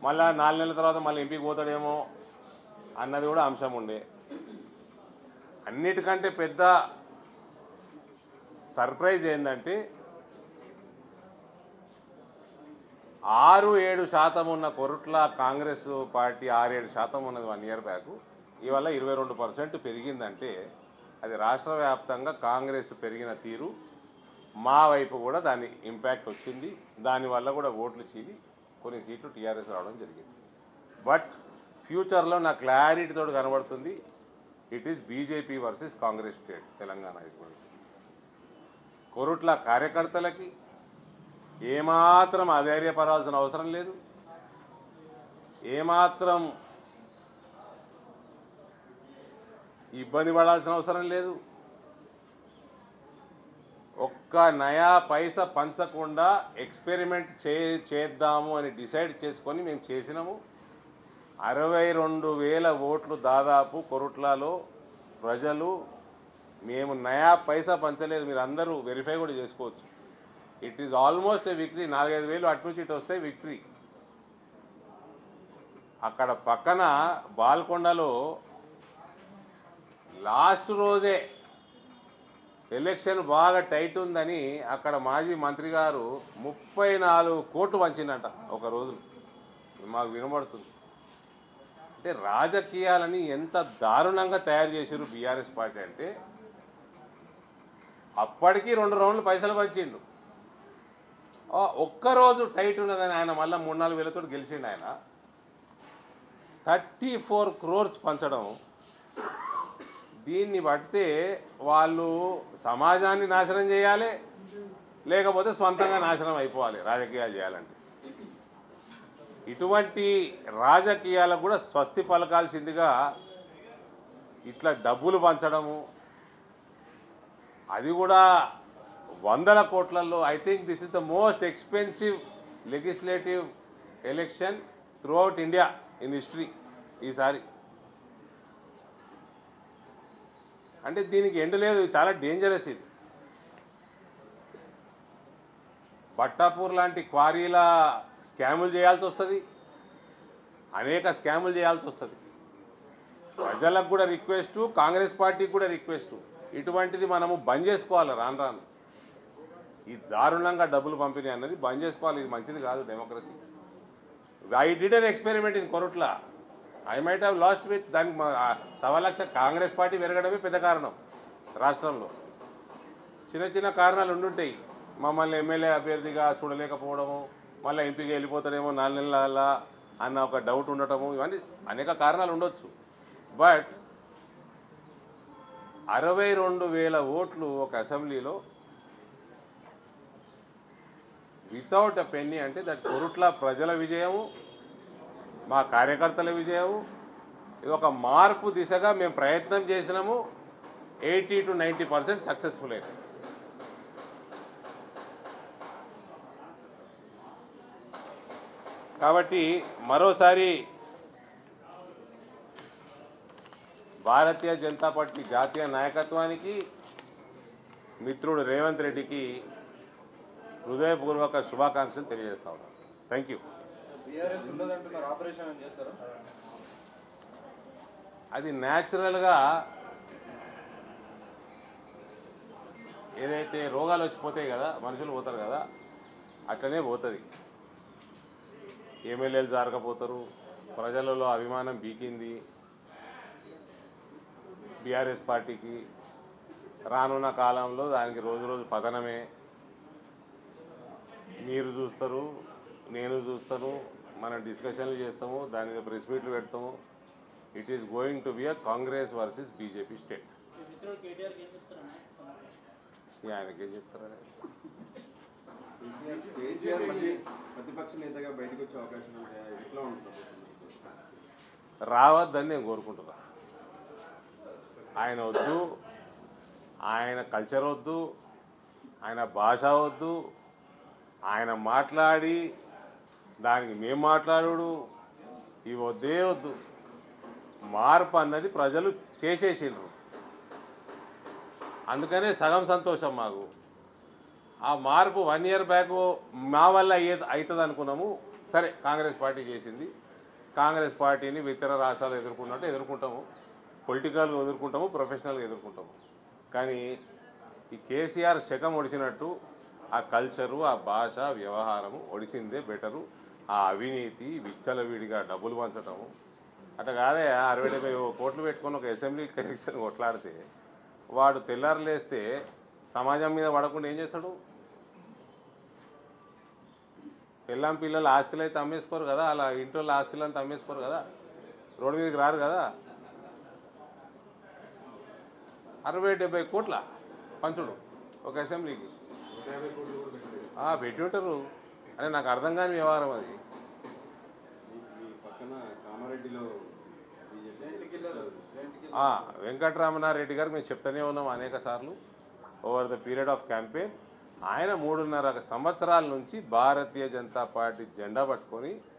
మళ్ళా నాలుగు నెలల తర్వాత మళ్ళీ ఎంపీకి పోతాడేమో అన్నది కూడా అంశం ఉండే అన్నిటికంటే పెద్ద సర్ప్రైజ్ ఏంటంటే ఆరు ఏడు శాతం ఉన్న కొరుట్ల కాంగ్రెస్ పార్టీ ఆరు ఏడు శాతం ఉన్నది వన్ ఇయర్ బ్యాక్ ఇవాళ ఇరవై రెండు పర్సెంట్ పెరిగిందంటే అది రాష్ట్ర వ్యాప్తంగా కాంగ్రెస్ పెరిగిన తీరు మా వైపు కూడా దాని ఇంపాక్ట్ వచ్చింది దానివల్ల కూడా ఓట్లు చీలి కొన్ని సీట్లు టీఆర్ఎస్ రావడం జరిగింది బట్ ఫ్యూచర్లో నా క్లారిటీతో కనబడుతుంది it is BJP versus Congress state Telangana is going Korutla కార్యకర్తలకి ఏమాత్రం అధైర్యపడాల్సిన అవసరం లేదు ఏమాత్రం ఇబ్బంది పడాల్సిన అవసరం లేదు ఒక్క నయా పైస పంచకుండా ఎక్స్పెరిమెంట్ చే చేద్దాము అని డిసైడ్ చేసుకొని మేము చేసినాము అరవై రెండు వేల ఓట్లు దాదాపు కొరుట్లలో ప్రజలు మేము నయా పైసా పంచలేదు మీరు అందరూ వెరిఫై కూడా చేసుకోవచ్చు it is almost a victory నాలుగైదు వేలు అటు నుంచి ఇటు వస్తే విక్టరీ అక్కడ పక్కన బాల్కొండలో లాస్ట్ రోజే ఎలక్షన్ బాగా టైట్ ఉందని అక్కడ మాజీ మంత్రి గారు ముప్పై నాలుగు కోట్లు పంచిందట ఒక రోజు మాకు వినబడుతుంది అంటే రాజకీయాలని ఎంత దారుణంగా తయారు చేశారు బీఆర్ఎస్ పార్టీ అంటే అప్పటికి రెండు రౌండ్లు పైసలు పంచిండు ఆ ఒక్కరోజు టైట్ ఉన్నదని ఆయన మళ్ళీ మూడు నాలుగు వేలతో గెలిచిండు ఆయన థర్టీ ఫోర్ క్రోర్స్ పంచడం దీన్ని బట్టితే వాళ్ళు సమాజాన్ని నాశనం చేయాలి లేకపోతే సొంతంగా నాశనం అయిపోవాలి రాజకీయాలు చేయాలంటే ఇటువంటి రాజకీయాలకు కూడా స్వస్తి పలకాల్సిందిగా ఇట్లా డబ్బులు పంచడము అది కూడా వందల కోట్లలో I think this is the most expensive legislative election throughout India in history ఈసారి అంటే దీనికి ఎండ్ లేదు ఇది చాలా డేంజరస్ ఇది బట్టాపూర్ లాంటి క్వారీల స్కాములు చేయాల్సి వస్తుంది అనేక స్కాములు చేయాల్సి వస్తుంది ప్రజలకు కూడా రిక్వెస్ట్ కాంగ్రెస్ పార్టీకి కూడా రిక్వెస్ట్ ఇటువంటిది మనము బంద్ చేసుకోవాలి రాను రాను ఈ దారుణంగా డబ్బులు పంపిణీ అన్నది బంద్ చేసుకోవాలి ఇది మంచిది కాదు democracy I did an experiment in Korutla I might have lost with దానికి మా- ఆ సవా లక్ష కాంగ్రెస్ పార్టీ పెరగడమే పెద్ద కారణం రాష్ట్రంలో చిన్న చిన్న కారణాలు ఉండుంటాయి మమ్మల్ని ఎమ్మెల్యే అభ్యర్థిగా చూడలేకపోవడము మళ్ళీ ఎంపీగా వెళ్ళిపోతాడేమో నాలుగు నెలల అన్న ఒక డౌట్ ఉండటము ఇవన్నీ అనేక కారణాలు ఉండొచ్చు బట్ అరవై రెండు వేల ఓట్లు ఒక అసెంబ్లీలో వితౌట్ అ పెన్నీ అంటే దట్ కొరుట్ల ప్రజల విజయము మా కార్యకర్తల విజయము ఇది ఒక మార్పు దిశగా మేము ప్రయత్నం చేసినాము eighty to ninety percent successful అయింది కాబట్టి మరోసారి భారతీయ జనతా పార్టీ జాతీయ నాయకత్వానికి మిత్రుడు రేవంత్ రెడ్డికి హృదయపూర్వక శుభాకాంక్షలు తెలియజేస్తా ఉన్నాను థ్యాంక్ యూ బీఆర్ఎస్ ఉండదంటున్నారు ఆపరేషన్ అని చేస్తారా అది న్యాచురల్గా ఏదైతే రోగాలు వచ్చిపోతాయి కదా మనుషులు పోతారు కదా అట్లనే పోతుంది ఎమ్మెల్యేలు జారకపోతారు ప్రజలలో అభిమానం బీకింది బీఆర్ఎస్ పార్టీకి రానున్న కాలంలో దానికి రోజు రోజు పతనమే మీరు చూస్తారు నేను చూస్తాను మనం డిస్కషన్లు చేస్తాము దాని మీద ప్రెస్ మీట్లు పెడతాము it is going to be a Congress versus BJP state ఇక ఆయనకేం చెప్తారని కేసీఆర్ కేసీఆర్ మళ్ళీ ప్రతిపక్ష నేతగా బయటకు వచ్చే అవకాశం ఉంటే ఎట్లా ఉంటుంది రావద్దని నేను కోరుకుంటున్నా ఆయన వద్దు ఆయన కల్చర్ వద్దు ఆయన భాష వద్దు ఆయన మాట్లాడి దానికి మేము మాట్లాడు ఇవి వద్దే వద్దు మార్పు అన్నది ప్రజలు చేసేసిండ్రు అందుకనే సగం సంతోషం మాకు ఆ మార్పు వన్ ఇయర్ బ్యాక్ మా వల్ల అయ్యే అవుతుంది అనుకున్నాము సరే కాంగ్రెస్ పార్టీ చేసింది కాంగ్రెస్ పార్టీని ఇతర రాష్ట్రాలు ఎదుర్కొన్నట్టు ఎదుర్కొంటాము పొలిటికల్గా ఎదుర్కొంటాము ప్రొఫెషనల్గా ఎదుర్కొంటాము కానీ ఈ కేసీఆర్ శకం ఒడిసినట్టు ఆ కల్చరు ఆ భాష వ్యవహారము ఒడిసిందే బెటరు ఆ అవినీతి విచ్చలవిడిగా డబ్బులు పంచటము అట్లా కాదే అరవై డెబ్బై కోట్లు పెట్టుకొని ఒక అసెంబ్లీ ఎలక్షన్ కొట్లాడితే వాడు తెల్లారులేస్తే సమాజం మీద పడకుండా ఏం చేస్తాడు పిల్లం పిల్లలు ఆస్తులు అయితే అమ్మేసుకోరు కదా అలా ఇంట్లో ఆస్తులు అంతా అమ్మేసుకోరు కదా రోడ్డు మీదకి రారు కదా అరవై డెబ్బై కోట్ల పంచుడు ఒక అసెంబ్లీకి నూట యాభై కోట్లు కూడా పెట్టలేదు ఆ, పెట్టి ఉంటారు అని నాకు అర్థం కాని వ్యవహారం అది మీ మీ పక్కన కామారెడ్డిలో బీజేపీ ఆ, వెంకటరమణారెడ్డి గారు మేము చెప్తూనే ఉన్నాం అనేక సార్లు over the period of campaign ఆయన మూడున్నర సంవత్సరాల నుంచి భారతీయ జనతా పార్టీ జెండా పట్టుకొని